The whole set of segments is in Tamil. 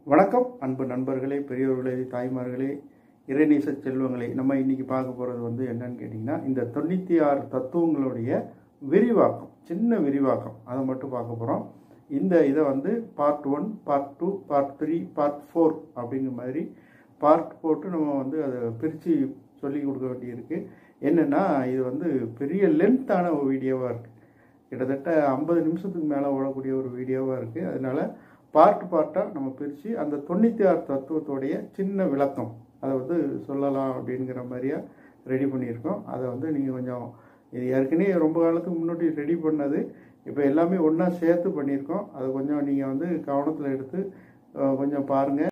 வணக்கம் அன்பு நண்பர்களே பெரியவர்களே தாய்மார்களே இறைநேச செல்வங்களே நம்ம இன்னைக்கு பார்க்க போகிறது வந்து என்னன்னு கேட்டிங்கன்னா இந்த தொண்ணூற்றி ஆறு தத்துவங்களுடைய விரிவாக்கம் சின்ன விரிவாக்கம் அதை மட்டும் பார்க்க போகிறோம் இந்த இதை வந்து part one part two part three part four அப்படிங்கிற மாதிரி பார்ட் போட்டு நம்ம வந்து அதை பிரித்து சொல்லி கொடுக்க வேண்டியிருக்கு என்னென்னா இது வந்து பெரிய லென்த்தான ஒரு வீடியோவாக இருக்குது கிட்டத்தட்ட ஐம்பது நிமிஷத்துக்கு மேலே ஓடக்கூடிய ஒரு வீடியோவாக இருக்குது அதனால் பார்ட் பார்ட்டாக நம்ம பிரித்து அந்த தொண்ணூற்றி ஆறு தத்துவத்தோடைய சின்ன விளக்கம் அதை வந்து சொல்லலாம் அப்படிங்கிற மாதிரியா ரெடி பண்ணியிருக்கோம் அதை வந்து நீங்கள் கொஞ்சம் இது ஏற்கனவே ரொம்ப காலத்துக்கு முன்னாடி ரெடி பண்ணது இப்போ எல்லாமே ஒன்றா சேர்த்து பண்ணியிருக்கோம் அதை கொஞ்சம் நீங்கள் வந்து கவனத்தில் எடுத்து அஹ், கொஞ்சம் பாருங்கள்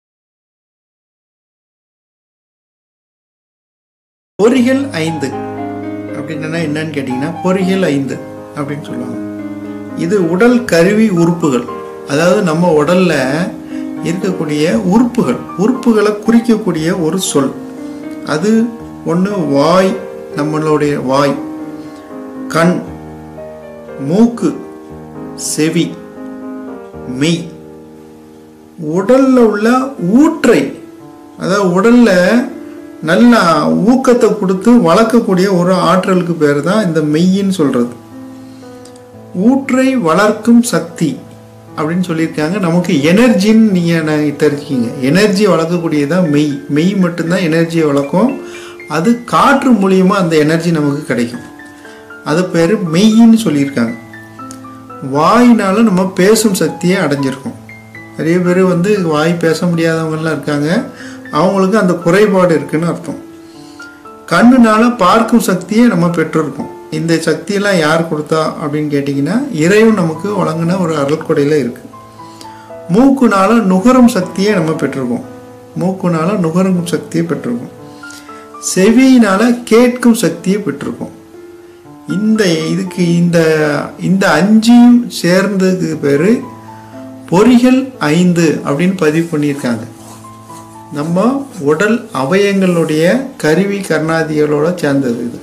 பொறிகள் ஐந்து அப்படின்னா என்னன்னு கேட்டிங்கன்னா பொறிகள் ஐந்து அப்படின்னு சொல்லுவாங்க இது உடல் கருவி உறுப்புகள் அதாவது நம்ம உடல்ல இருக்கக்கூடிய உறுப்புகள் உறுப்புகளை குறிக்கக்கூடிய ஒரு சொல் அது ஒன்று வாய் நம்மளுடைய வாய் கண் மூக்கு செவி மெய் உடல்ல உள்ள ஊற்றை அதாவது உடல்ல நல்ல ஊக்கத்தை கொடுத்து வளர்க்கக்கூடிய ஒரு ஆற்றலுக்கு பேர் தான் இந்த மெய்யின்னு சொல்றது ஊற்றை வளர்க்கும் சக்தி அப்படின்னு சொல்லியிருக்காங்க நமக்கு எனர்ஜின்னு நீங்கள் தெரிஞ்சுக்கிங்க எனர்ஜி வளர்க்கக்கூடியதான் மெய் மெய் மட்டும்தான் எனர்ஜியை வளர்க்கும் அது காற்று மூலியமாக அந்த எனர்ஜி நமக்கு கிடைக்கும் அது பேர் மெய்யின்னு சொல்லியிருக்காங்க வாயினால நம்ம பேசும் சக்தியை அடைஞ்சிருக்கோம் நிறைய பேர் வந்து வாய் பேச முடியாதவங்கலாம் இருக்காங்க அவங்களுக்கு அந்த குறைபாடு இருக்குன்னு அர்த்தம் கண்ணுனால பார்க்கும் சக்தியை நம்ம பெற்றிருக்கோம் இந்த சக்தியெல்லாம் யார் கொடுத்தா அப்படின்னு கேட்டிங்கன்னா இறைவன் நமக்கு வழங்கின ஒரு அருள்கொடையில் இருக்கு மூக்குனால நுகரும் சக்தியை நம்ம பெற்றிருக்கோம் மூக்குனால நுகரும் சக்தியை பெற்றிருக்கோம் செவியினால கேட்கும் சக்தியை பெற்றிருக்கோம் இந்த இதுக்கு இந்த இந்த அஞ்சையும் சேர்ந்ததுக்கு பேர் பொறிகள் ஐந்து அப்படின்னு பதிவு பண்ணியிருக்காங்க நம்ம உடல் அவயங்களுடைய கருவி கர்ணாதிகளோட சேர்ந்தது இது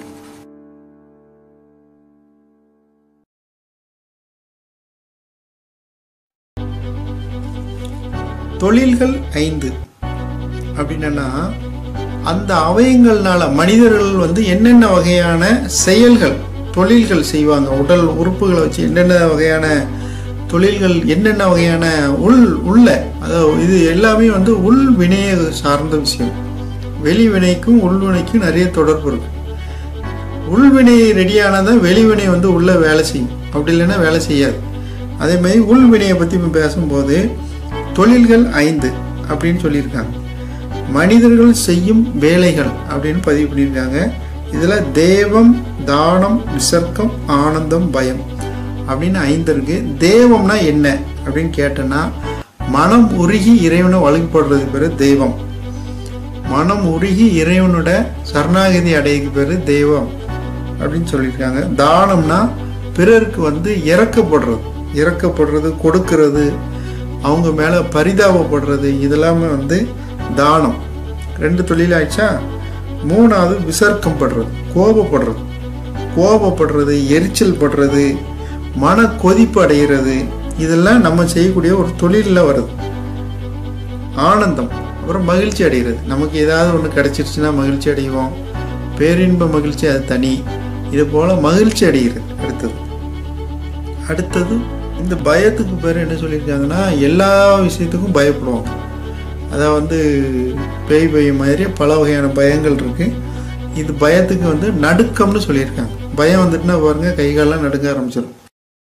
தொழில்கள் ஐந்து அப்படின்னா அந்த அவயங்கள்னால மனிதர்கள் வந்து என்னென்ன வகையான செயல்கள் தொழில்கள் செய்வாங்க உடல் உறுப்புகளை வச்சு என்னென்ன வகையான தொழில்கள் என்னென்ன வகையான உள் உள்ள அதாவது இது எல்லாமே வந்து உள் வினையை சார்ந்த விஷயம் வெளி வினைக்கும் உள்வினைக்கும் நிறைய தொடர்பு இருக்கு உள்வினை ரெடியானதான் வெளிவினை வந்து உள்ள வேலை செய்யும் அப்படி இல்லைன்னா வேலை செய்யாது அதே மாதிரி உள்வினையை பற்றி இப்போ பேசும்போது தொழில்கள் ஐந்து அப்படின்னு சொல்லியிருக்காங்க மனிதர்கள் செய்யும் வேலைகள் அப்படின்னு பதிவு பண்ணியிருக்காங்க இதில் தேவம் தானம் விசர்க்கம் ஆனந்தம் பயம் அப்படின்னு ஐந்து இருக்கு தேவம்னா என்ன அப்படின்னு கேட்டோன்னா மனம் உருகி இறைவனை வழிபடுறது பேர் தெய்வம் மனம் உருகி இறைவனோட சரணாகதி அடையக்கு பேர் தெய்வம் அப்படின்னு சொல்லியிருக்காங்க தானம்னா பிறருக்கு வந்து இறக்கப்படுறது இறக்கப்படுறது கொடுக்கறது அவங்க மேலே பரிதாபப்படுறது இதெல்லாமே வந்து தானம் ரெண்டு தொழில் ஆயிடுச்சா மூணாவது விசர்க்கம் படுறது கோபப்படுறது கோபப்படுறது எரிச்சல் படுறது மன கொதிப்பு அடைகிறது இதெல்லாம் நம்ம செய்யக்கூடிய ஒரு தொழிலில் வருது ஆனந்தம் அப்புறம் மகிழ்ச்சி அடைகிறது நமக்கு ஏதாவது ஒன்று கிடைச்சிருச்சுன்னா மகிழ்ச்சி அடைவோம் பேரின்ப மகிழ்ச்சி அது தனி இது போல் மகிழ்ச்சி அடைகிறது அடுத்தது அடுத்தது இந்த பயத்துக்கு பேர் என்ன சொல்லியிருக்காங்கன்னா எல்லா விஷயத்துக்கும் பயப்படுவாங்க அதான் வந்து பேய் பயம் மாதிரி பல வகையான பயங்கள் இருக்கு இது பயத்துக்கு வந்து நடுக்கம்னு சொல்லியிருக்காங்க பயம் வந்துட்டுனா பாருங்க கை காலெல்லாம் நடுங்க ஆரம்பிச்சிடும்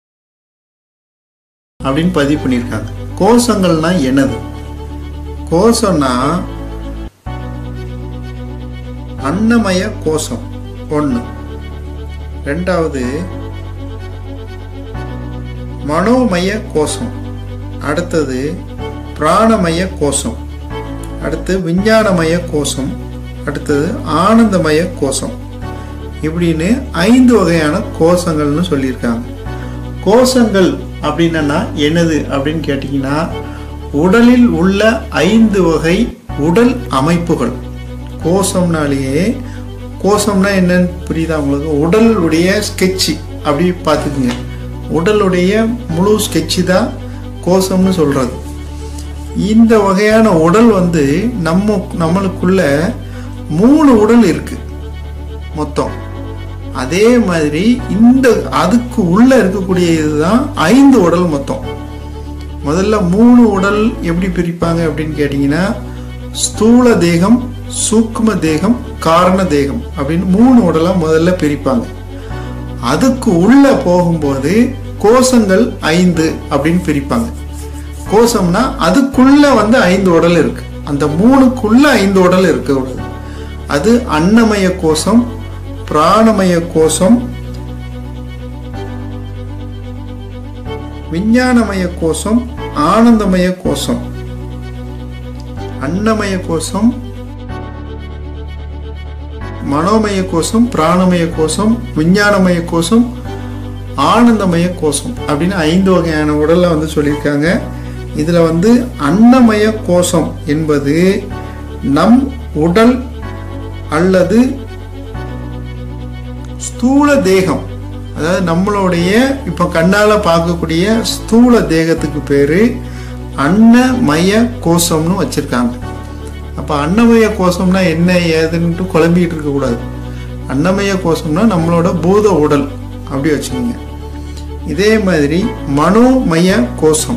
அப்படின்னு பதிவு பண்ணியிருக்காங்க கோஷங்கள்னா என்னது கோஷம்னா அன்னமய கோஷம் ஒன்று ரெண்டாவது மனோமய கோஷம் அடுத்தது பிராணமய கோஷம் அடுத்து விஞ்ஞானமய கோஷம் அடுத்தது ஆனந்தமய கோஷம் இப்படின்னு ஐந்து வகையான கோஷங்கள்னு சொல்லியிருக்காங்க கோஷங்கள் அப்படின்னா என்னது அப்படின்னு கேட்டிங்கன்னா உடலில் உள்ள ஐந்து வகை உடல் அமைப்புகள் கோஷம்னாலேயே கோஷம்னா என்னன்னு புரியுதா உங்களுக்கு உடலுடைய ஸ்கெட்சு அப்படி பார்த்துக்குங்க உடலுடைய முழு ஸ்கெட்சு தான் கோஷம்னு சொல்கிறது இந்த வகையான உடல் வந்து நம்ம நம்மளுக்குள்ள மூணு உடல் இருக்கு மொத்தம் அதே மாதிரி இந்த அதுக்கு உள்ள இருக்கக்கூடிய இதுதான் ஐந்து உடல் மொத்தம் முதல்ல மூணு உடல் எப்படி பிரிப்பாங்க அப்படின்னு கேட்டிங்கன்னா ஸ்தூல தேகம் சூக்ம தேகம் காரண தேகம் அப்படின்னு மூணு உடலா முதல்ல பிரிப்பாங்க அதுக்கு உள்ள போகும்போது கோஷங்கள் ஐந்து அப்படின்னு பிரிப்பாங்க கோஷம்னா அதுக்குள்ள வந்து ஐந்து உடல் இருக்கு அந்த மூணுக்குள்ள ஐந்து உடல் இருக்க கூடாது அது அன்னமய கோஷம் பிராணமய கோஷம் விஞ்ஞானமய கோஷம் ஆனந்தமய கோஷம் அன்னமய கோஷம் மனோமய கோஷம் பிராணமய கோஷம் விஞ்ஞானமய கோஷம் ஆனந்தமய கோஷம் அப்படின்னு ஐந்து வகையான உடல்ல வந்து சொல்லியிருக்காங்க இதுல வந்து அன்னமய கோஷம் என்பது நம் உடல் அல்லது ஸ்தூல தேகம் அதாவது நம்மளுடைய இப்போ கண்ணால பார்க்கக்கூடிய ஸ்தூல தேகத்துக்கு பேரு அன்னமய கோஷம்னு வச்சிருக்காங்க அப்போ அன்னமய கோஷம்னா என்ன ஏதுன்ட்டு குழம்பிட்டு இருக்கக்கூடாது அன்னமய கோஷம்னா நம்மளோட பூத உடல் அப்படி வச்சுக்கோங்க இதே மாதிரி மனோமய கோஷம்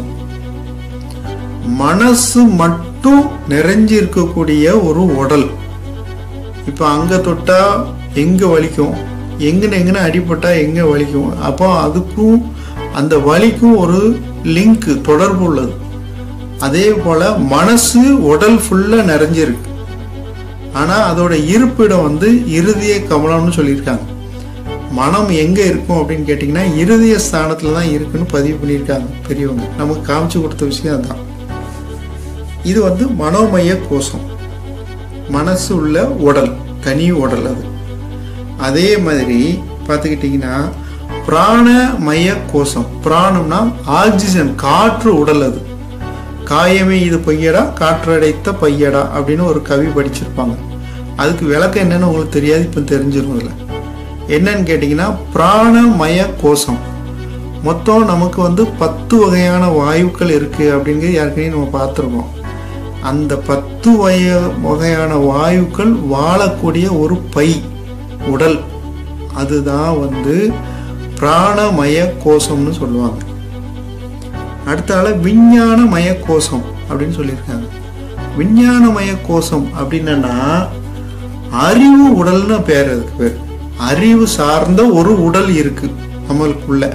மனசு மட்டும் நிறைஞ்சு இருக்கக்கூடிய ஒரு உடல் இப்போ அங்கே தொட்டா எங்கே வலிக்கும் எங்கன்னு எங்கன்னு அடிபட்டா எங்கே வலிக்கும் அப்போ அதுக்கும் அந்த வலிக்கும் ஒரு லிங்க் தொடர்பு உள்ளது அதே போல் மனசு உடல் ஃபுல்லாக நிறைஞ்சிருக்கு ஆனால் அதோட இருப்பிடம் வந்து இருதய கமலம்னு சொல்லியிருக்காங்க மனம் எங்கே இருக்கும் அப்படின்னு கேட்டிங்கன்னா இருதய ஸ்தானத்தில் தான் இருக்குன்னு பதிவு பண்ணியிருக்காங்க பெரியவங்க நமக்கு காமிச்சு கொடுத்த விஷயம் அதுதான் இது வந்து மனோமய கோஷம் மனசு உள்ள உடல் தனி உடல் அது அதே மாதிரி பார்த்துக்கிட்டிங்கன்னா பிராணமய கோஷம் பிராணம்னா ஆக்சிஜன் காற்று உடல் அது காயமே இது பொய்யடா காற்றடைத்த பையடா அப்படின்னு ஒரு கவி படிச்சிருப்பாங்க அதுக்கு விளக்கம் என்னன்னு உங்களுக்கு தெரியாது இப்போ தெரிஞ்சிடும் இதில் என்னன்னு கேட்டிங்கன்னா பிராணமய கோஷம் மொத்தம் நமக்கு வந்து பத்து வகையான வாயுக்கள் இருக்குது அப்படிங்கிறது ஏற்கனவே நம்ம பார்த்துருக்கோம் அந்த பத்து வய வகையான வாயுக்கள் வாழக்கூடிய ஒரு பை உடல் அதுதான் வந்து பிராணமய கோஷம்னு சொல்லுவாங்க அடுத்தால விஞ்ஞானமய கோஷம் அப்படின்னு சொல்லியிருக்காங்க விஞ்ஞானமய கோஷம் அப்படின்னா அறிவு உடல்னு பேர் அதுக்கு பேர் அறிவு சார்ந்த ஒரு உடல் இருக்கு நம்மளுக்குள்ள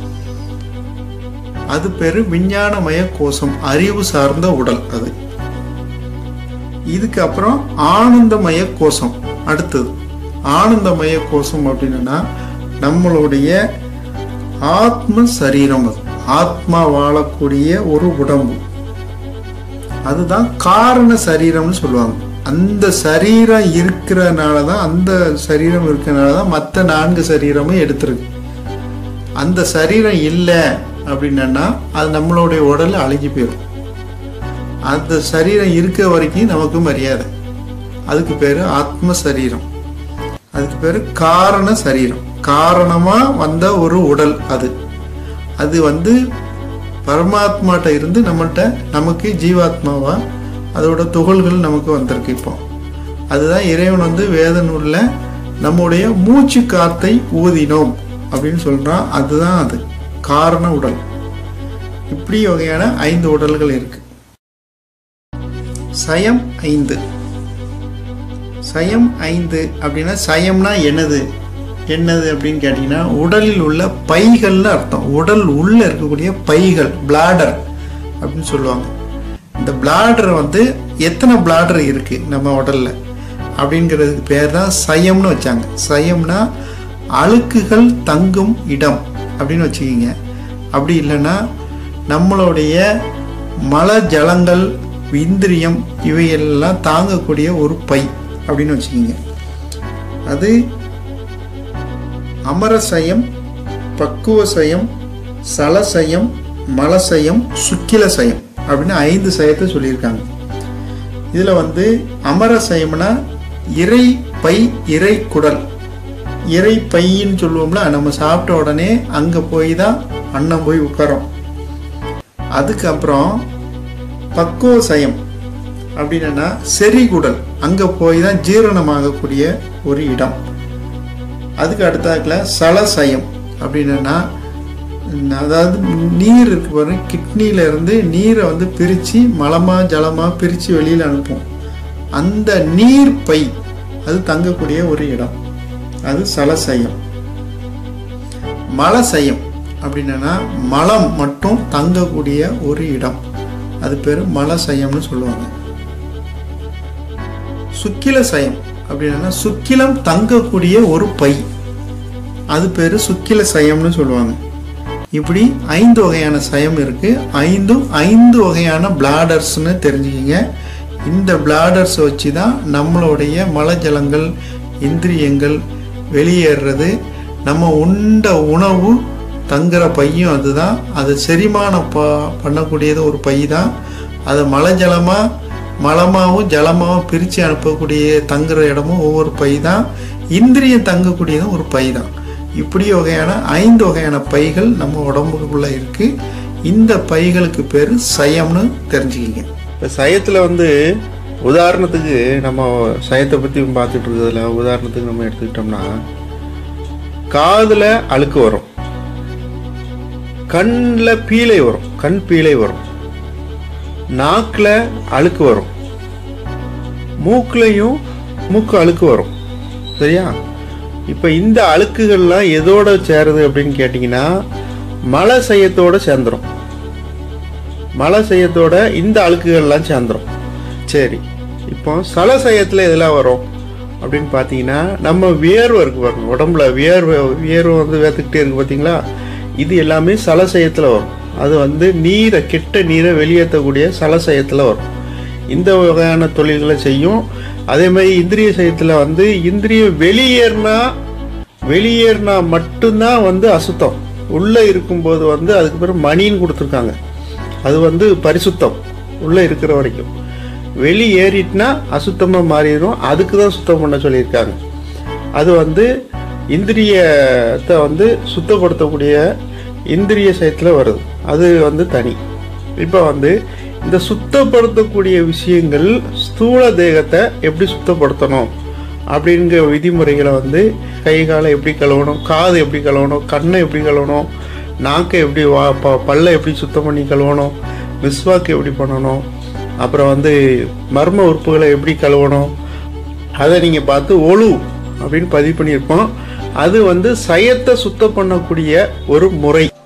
அது பேரு விஞ்ஞானமய கோஷம் அறிவு சார்ந்த உடல் அது இதுக்கு அப்புறம் ஆனந்தமய கோஷம் அடுத்தது ஆனந்தமய கோஷம் அப்படின்னா நம்மளுடைய ஆத்ம சரீரம் அது ஆத்மா வாழக்கூடிய ஒரு உடம்பு அதுதான் காரண சரீரம்னு சொல்லுவாங்க அந்த சரீரம் இருக்கிறனால தான் அந்த சரீரம் இருக்கிறனால தான் மற்ற நான்கு சரீரமும் எடுத்துருக்கு அந்த சரீரம் இல்லை அப்படின்னா அது நம்மளுடைய உடல் அழுகி போயிடும் அந்த சரீரம் இருக்க வரைக்கும் நமக்கு மரியாதை அதுக்கு பேர் ஆத்ம சரீரம் அதுக்கு பேர் காரண சரீரம் காரணமாக வந்த ஒரு உடல் அது அது வந்து பரமாத்மாட்ட இருந்து நம்மள்கிட்ட நமக்கு ஜீவாத்மாவா அதோட துகள்கள் நமக்கு வந்திருக்கு இப்போ அதுதான் இறைவன் வந்து வேத நூலில் நம்முடைய மூச்சு காத்தை ஊதினோம் அப்படின்னு சொல்றான் அதுதான் அது காரண உடல் இப்படி வகையான ஐந்து உடல்கள் இருக்கு சயம் ஐந்து சயம் ஐந்து அப்படின்னா சயம்னா என்னது என்னது அப்படின்னு கேட்டிங்கன்னா உடலில் உள்ள பைகள்னு அர்த்தம் உடல் உள்ள இருக்கக்கூடிய பைகள் பிளாடர் அப்படின்னு சொல்லுவாங்க இந்த பிளாடர் வந்து எத்தனை பிளாடர் இருக்கு நம்ம உடல்ல அப்படிங்கிறதுக்கு பேர் தான் சயம்னு வச்சாங்க சயம்னா அழுக்குகள் தங்கும் இடம் அப்படின்னு வச்சுக்கிங்க அப்படி இல்லைன்னா நம்மளுடைய மல ஜலங்கள் இந்திரியம் இவையெல்லாம் தாங்கக்கூடிய ஒரு பை அப்படின்னு வச்சுக்கிங்க அது அமரசயம் பக்குவசயம் சலசயம் மலசயம் சுக்கிலசயம் அப்படின்னு ஐந்து சயத்தை சொல்லியிருக்காங்க இதில் வந்து அமரசயம்னா இறை பை இறை குடல் இறை பையின்னு சொல்லுவோம்ல நம்ம சாப்பிட்ட உடனே அங்கே போய் தான் அன்னம் போய் உட்காரோம் அதுக்கப்புறம் பக்குவ சயம் அப்படின்னா செரிகுடல் அங்கே போய் தான் ஜீரணமாகக்கூடிய ஒரு இடம் அதுக்கு அடுத்தாக்கில் சலசயம் அப்படின்னா அதாவது நீர் இருக்கு பாருங்க கிட்னியில இருந்து நீரை வந்து பிரித்து மலமா ஜலமா பிரித்து வெளியில் அனுப்பும் அந்த நீர் பை அது தங்கக்கூடிய ஒரு இடம் அது சலசயம் மலசயம் அப்படின்னா மலம் மட்டும் தங்கக்கூடிய ஒரு இடம் அது பேர் மலசயம்னு சொல்லுவாங்க சுக்கில சயம் அப்படின்னா சுக்கிலம் தங்கக்கூடிய ஒரு பை அது பேர் சுக்கில சயம்னு சொல்லுவாங்க இப்படி ஐந்து வகையான சயம் இருக்கு ஐந்தும் ஐந்து வகையான பிளாடர்ஸ்னு தெரிஞ்சுக்கிங்க இந்த பிளாடர்ஸ் வச்சு தான் நம்மளுடைய மலஜலங்கள் இந்திரியங்கள் வெளியேறது நம்ம உண்ட உணவு தங்குற பையும் அதுதான் அது செரிமானம் ப பண்ணக்கூடியது ஒரு பை தான் அதை மலஜலமாக மலமாகவும் ஜலமாகவும் பிரித்து அனுப்பக்கூடிய தங்குற இடமும் ஒவ்வொரு பை தான் இந்திரியம் தங்கக்கூடியதும் ஒரு பை தான் இப்படி வகையான ஐந்து வகையான பைகள் நம்ம உடம்புக்குள்ளே இருக்குது இந்த பைகளுக்கு பேர் சயம்னு தெரிஞ்சுக்கிங்க இப்போ சயத்தில் வந்து உதாரணத்துக்கு நம்ம சயத்தை பற்றி பார்த்துட்டு இருக்கிறதுல உதாரணத்துக்கு நம்ம எடுத்துக்கிட்டோம்னா காதில் அழுக்கு வரும் கண்ணில் பீலை வரும் கண் பீலை வரும் நாக்கில் அழுக்கு வரும் மூக்குலையும் மூக்கு அழுக்கு வரும் சரியா இப்போ இந்த அழுக்குகள்லாம் எதோட சேருது அப்படின்னு கேட்டிங்கன்னா மலை சயத்தோட சேர்ந்துரும் மலை சயத்தோட இந்த அழுக்குகள்லாம் சேர்ந்துரும் சரி இப்போ சலசயத்தில் எதெல்லாம் வரும் அப்படின்னு பார்த்தீங்கன்னா நம்ம வியர்வை இருக்கு பாருங்க உடம்புல வியர்வை வியர்வை வந்து வேத்துக்கிட்டே இருக்கு பார்த்தீங்களா இது எல்லாமே சலசயத்தில் வரும் அது வந்து நீரை கெட்ட நீரை வெளியேற்றக்கூடிய சலசயத்தில் வரும் இந்த வகையான தொழில்களை செய்யும் அதே மாதிரி இந்திரிய சயத்தில் வந்து இந்திரியம் வெளியேறினா வெளியேறினா மட்டும்தான் வந்து அசுத்தம் உள்ளே இருக்கும்போது வந்து அதுக்கு பிறகு மணின்னு கொடுத்துருக்காங்க அது வந்து பரிசுத்தம் உள்ளே இருக்கிற வரைக்கும் வெளியேறிட்டுனா அசுத்தமாக மாறிடும் அதுக்கு தான் சுத்தம் பண்ண சொல்லியிருக்காங்க அது வந்து இந்திரியத்தை வந்து சுத்தப்படுத்தக்கூடிய இந்திரிய சயத்தில் வருது அது வந்து தனி இப்போ வந்து இந்த சுத்தப்படுத்தக்கூடிய விஷயங்கள் ஸ்தூல தேகத்தை எப்படி சுத்தப்படுத்தணும் அப்படிங்கிற விதிமுறைகளை வந்து கை காலை எப்படி கழுவணும் காது எப்படி கழுவணும் கண்ணை எப்படி கழுவணும் நாக்கை எப்படி வா ப பல்லை எப்படி சுத்தம் பண்ணி கழுவணும் மிஸ்வாக்கு எப்படி பண்ணணும் அப்புறம் வந்து மர்ம உறுப்புகளை எப்படி கழுவணும் அதை நீங்கள் பார்த்து ஒழு அப்படின்னு பதிவு பண்ணியிருப்போம் அது வந்து சயத்தை சுத்தம் பண்ணக்கூடிய ஒரு முறை